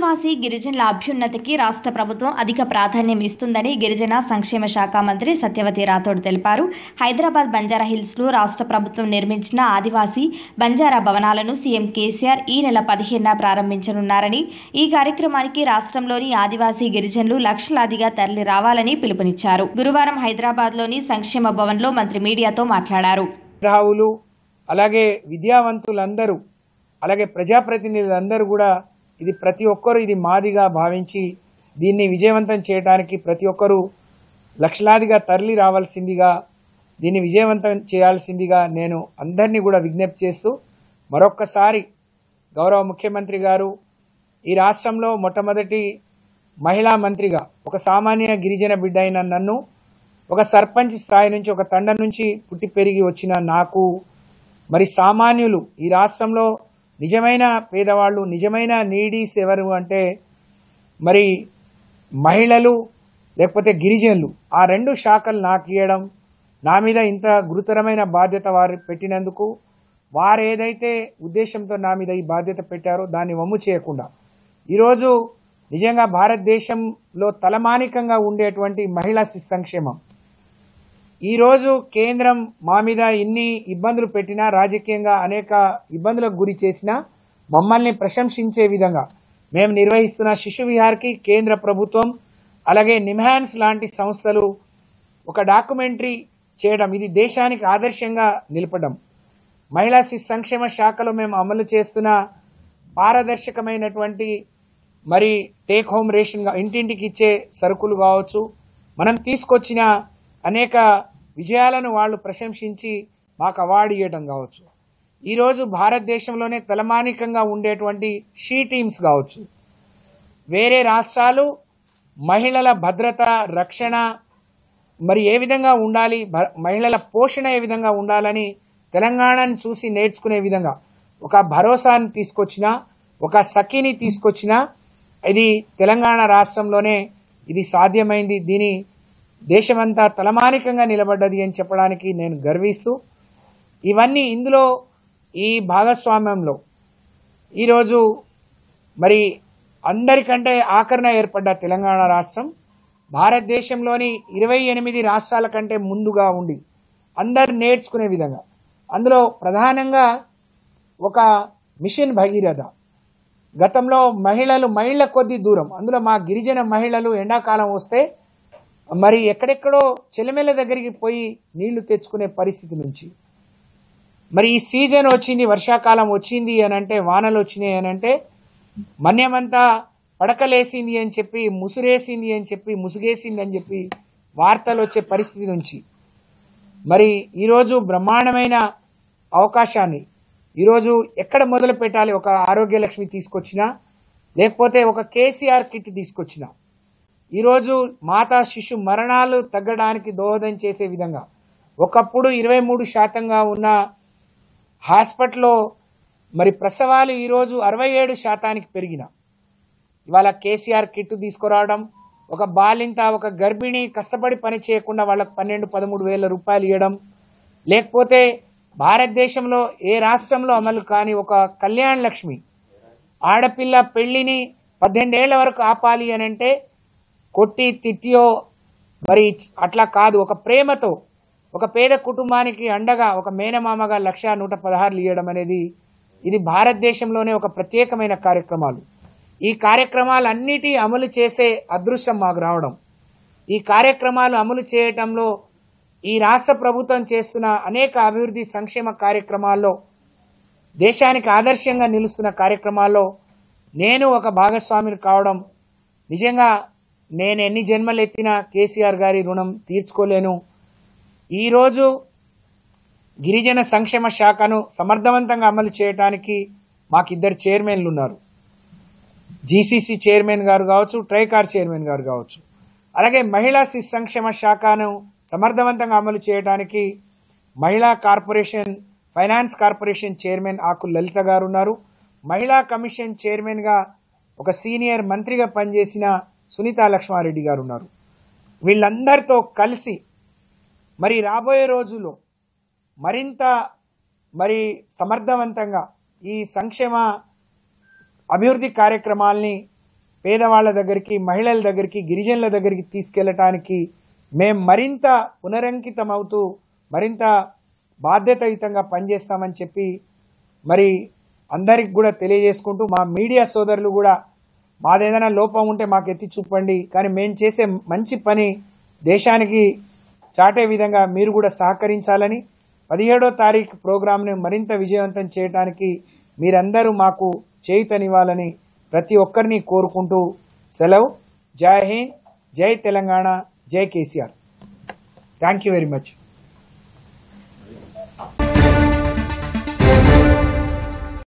ఆదివాసీ గిరిజనుల అభ్యున్నతికి రాష్ట్ర ప్రభుత్వం అధిక ప్రాధాన్యం ఇస్తుందని గిరిజన సంక్షేమ శాఖ మంత్రి సత్యవతి రాథోడ్ తెలిపారు హైదరాబాద్ బంజారా హిల్స్లో రాష్ట్ర ప్రభుత్వం నిర్మించిన ఆదివాసీ బంజారా భవనాలను సీఎం కేసీఆర్ ఈ నెల పదిహేనున ప్రారంభించనున్నారని ఈ కార్యక్రమానికి రాష్ట్రంలోని ఆదివాసీ గిరిజనులు లక్షలాదిగా తరలి రావాలని పిలుపునిచ్చారు గురువారం హైదరాబాద్లోని సంక్షేమ భవన్లో మంత్రి మీడియాతో మాట్లాడారు మేధావులు అలాగే విద్యావంతులందరూ అలాగే ప్రజాప్రతినిధులందరూ కూడా ఇది ప్రతి ఒక్కరూ ఇది మాదిగా భావించి దీన్ని విజయవంతం చేయడానికి ప్రతి ఒక్కరూ లక్షలాదిగా తరలి రావాల్సిందిగా దీన్ని విజయవంతం చేయాల్సిందిగా నేను అందరినీ కూడా విజ్ఞప్తి చేస్తూ మరొక్కసారి గౌరవ ముఖ్యమంత్రి గారు ఈ రాష్ట్రంలో మొట్టమొదటి మహిళా మంత్రిగా ఒక సామాన్య గిరిజన బిడ్డ అయిన నన్ను ఒక సర్పంచ్ స్థాయి నుంచి ఒక తండ నుంచి పుట్టి పెరిగి వచ్చిన నాకు మరి సామాన్యులు ఈ రాష్ట్రంలో నిజమైన పేదవాళ్ళు నిజమైన నీడీస్ ఎవరు అంటే మరి మహిళలు లేకపోతే గిరిజనులు ఆ రెండు శాఖలు నాకు ఇవ్వడం నా మీద ఇంత గురుతరమైన బాధ్యత వారు పెట్టినందుకు వారు ఏదైతే ఉద్దేశంతో నా మీద ఈ బాధ్యత పెట్టారో దాన్ని వమ్ము చేయకుండా ఈరోజు నిజంగా భారతదేశంలో తలమానికంగా ఉండేటువంటి మహిళా శిశు సంక్షేమం ఈరోజు కేంద్రం మా మీద ఇన్ని ఇబ్బందులు పెట్టినా రాజకీయంగా అనేక ఇబ్బందులకు గురి చేసినా మమ్మల్ని ప్రశంసించే విధంగా మేము నిర్వహిస్తున్న శిశు విహార్కి కేంద్ర ప్రభుత్వం అలాగే నిమ్హాన్స్ లాంటి సంస్థలు ఒక డాక్యుమెంటరీ చేయడం ఇది దేశానికి ఆదర్శంగా నిలపడం మహిళా శిశు సంక్షేమ శాఖలో మేము అమలు చేస్తున్న పారదర్శకమైనటువంటి మరి టేక్ హోమ్ రేషన్ గా- ఇంటింటికి ఇచ్చే సరుకులు కావచ్చు మనం తీసుకొచ్చిన అనేక విజయాలను వాళ్ళు ప్రశంసించి మాకు అవార్డు ఇవ్వడం కావచ్చు ఈరోజు భారతదేశంలోనే తలమానికంగా ఉండేటువంటి షీ టీమ్స్ కావచ్చు వేరే రాష్ట్రాలు మహిళల భద్రత రక్షణ మరి ఏ విధంగా ఉండాలి భ- మహిళల పోషణ ఏ విధంగా ఉండాలని తెలంగాణను చూసి నేర్చుకునే విధంగా ఒక భరోసాని తీసుకొచ్చిన ఒక సఖిని తీసుకొచ్చిన ఇది తెలంగాణ రాష్ట్రంలోనే ఇది సాధ్యమైంది దీని దేశమంతా తలమానికంగా నిలబడ్డది అని చెప్పడానికి నేను గర్విస్తూ ఇవన్నీ ఇందులో ఈ భాగస్వామ్యంలో ఈరోజు మరి అందరికంటే ఆకరణ ఏర్పడ్డ తెలంగాణ రాష్ట్రం భారతదేశంలోని ఇరవై ఎనిమిది రాష్ట్రాల కంటే ముందుగా ఉండి అందరు నేర్చుకునే విధంగా అందులో ప్రధానంగా ఒక మిషన్ భగీరథ గతంలో మహిళలు మైళ్ళ కొద్ది దూరం అందులో మా గిరిజన మహిళలు ఎండాకాలం వస్తే మరి ఎక్కడెక్కడో చెలమెల దగ్గరికి పోయి నీళ్లు తెచ్చుకునే పరిస్థితి నుంచి మరి ఈ సీజన్ వచ్చింది వర్షాకాలం వచ్చింది అని అంటే వానలు వచ్చినాయి అని అంటే మన్యమంతా పడకలేసింది అని చెప్పి ముసురేసింది అని చెప్పి ముసుగేసింది అని చెప్పి వార్తలు వచ్చే పరిస్థితి నుంచి మరి ఈరోజు బ్రహ్మాండమైన అవకాశాన్ని ఈరోజు ఎక్కడ మొదలు పెట్టాలి ఒక ఆరోగ్య లక్ష్మి తీసుకొచ్చినా లేకపోతే ఒక కేసీఆర్ కిట్ తీసుకొచ్చినా ఈరోజు మాతా శిశు మరణాలు తగ్గడానికి దోహదం చేసే విధంగా ఒకప్పుడు ఇరవై మూడు శాతంగా ఉన్న హాస్పిటల్లో మరి ప్రసవాలు ఈరోజు అరవై ఏడు శాతానికి పెరిగిన ఇవాళ కేసీఆర్ కిట్ తీసుకురావడం ఒక బాలింత ఒక గర్భిణి కష్టపడి పని చేయకుండా వాళ్ళకి పన్నెండు పదమూడు వేల రూపాయలు ఇవ్వడం లేకపోతే భారతదేశంలో ఏ రాష్ట్రంలో అమలు కాని ఒక కళ్యాణ్ లక్ష్మి ఆడపిల్ల పెళ్లిని పద్దెనిమిదేళ్ల వరకు ఆపాలి అని అంటే కొట్టి తిట్టియో మరి అట్లా కాదు ఒక ప్రేమతో ఒక పేద కుటుంబానికి అండగా ఒక మేనమామగా లక్ష నూట పదహారులు ఇవ్వడం అనేది ఇది భారతదేశంలోనే ఒక ప్రత్యేకమైన కార్యక్రమాలు ఈ కార్యక్రమాలన్నిటి అమలు చేసే అదృష్టం మాకు రావడం ఈ కార్యక్రమాలు అమలు చేయటంలో ఈ రాష్ట్ర ప్రభుత్వం చేస్తున్న అనేక అభివృద్ధి సంక్షేమ కార్యక్రమాల్లో దేశానికి ఆదర్శంగా నిలుస్తున్న కార్యక్రమాల్లో నేను ఒక భాగస్వామిని కావడం నిజంగా నేను ఎన్ని జన్మలు ఎత్తినా కేసీఆర్ గారి రుణం తీర్చుకోలేను ఈరోజు గిరిజన సంక్షేమ శాఖను సమర్థవంతంగా అమలు చేయడానికి మాకిద్దరు చైర్మన్లు ఉన్నారు జీసీసీ చైర్మన్ గారు కావచ్చు ట్రైకార్ చైర్మన్ గారు కావచ్చు అలాగే మహిళా శిశు సంక్షేమ శాఖను సమర్థవంతంగా అమలు చేయడానికి మహిళా కార్పొరేషన్ ఫైనాన్స్ కార్పొరేషన్ చైర్మన్ ఆకు లలిత గారు ఉన్నారు మహిళా కమిషన్ చైర్మన్గా ఒక సీనియర్ మంత్రిగా పనిచేసిన సునీతా లక్ష్మారెడ్డి గారు ఉన్నారు వీళ్ళందరితో కలిసి మరి రాబోయే రోజుల్లో మరింత మరి సమర్థవంతంగా ఈ సంక్షేమ అభివృద్ధి కార్యక్రమాల్ని పేదవాళ్ళ దగ్గరికి మహిళల దగ్గరికి గిరిజనుల దగ్గరికి తీసుకెళ్ళటానికి మేము మరింత పునరంకితం అవుతూ మరింత బాధ్యతాయుతంగా పనిచేస్తామని చెప్పి మరి అందరికి కూడా తెలియజేసుకుంటూ మా మీడియా సోదరులు కూడా మాదేదైనా లోపం ఉంటే మాకు ఎత్తి చూపండి కానీ మేము చేసే మంచి పని దేశానికి చాటే విధంగా మీరు కూడా సహకరించాలని పదిహేడో తారీఖు ప్రోగ్రాంని మరింత విజయవంతం చేయడానికి మీరందరూ మాకు చేయుతనివ్వాలని ప్రతి ఒక్కరిని కోరుకుంటూ సెలవు జై హింద్ జై తెలంగాణ జై KCR thank you very much